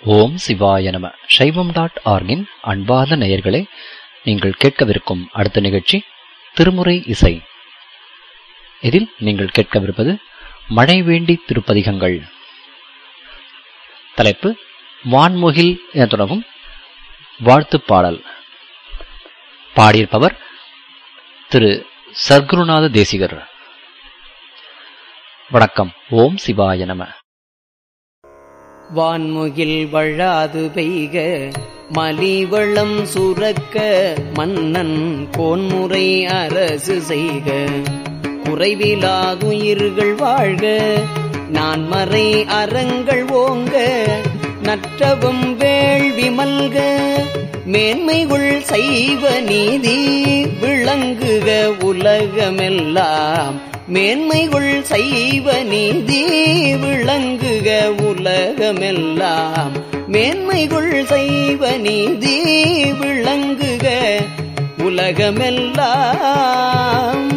ஓம் சிவாய நம சைவம் டாட் ஆர்கின் அன்பார்ந்த நேயர்களே நீங்கள் கேட்கவிருக்கும் அடுத்த நிகழ்ச்சி திருமுறை இசை இதில் நீங்கள் கேட்கவிருப்பது மழை வேண்டி திருப்பதிகங்கள் தலைப்பு வான்முகில் என தொடங்கும் வாழ்த்துப் பாடல் பாடியிருப்பவர் திரு சர்க்குருநாத தேசிகர் வணக்கம் ஓம் சிவாய நம வான்முகில் வழாது பெய்க மலிவளம் சுரக்க மன்னன் கோன்முறை அரசு செய்க குறைவிலாதுயிர்கள் வாழ்க நான்மறை அறங்கள் ஓங்க நற்றவம் வேள்வி மல்க மேன்மைகுள் செய்வ நீதி விளங்குக உலகமெல்லாம் மேன்மைகுள் செய்வ நீதி விளங்குக உலகமெல்லாம் மேன்மைகுள் செய்வ நீதி விளங்குக உலகமெல்லாம்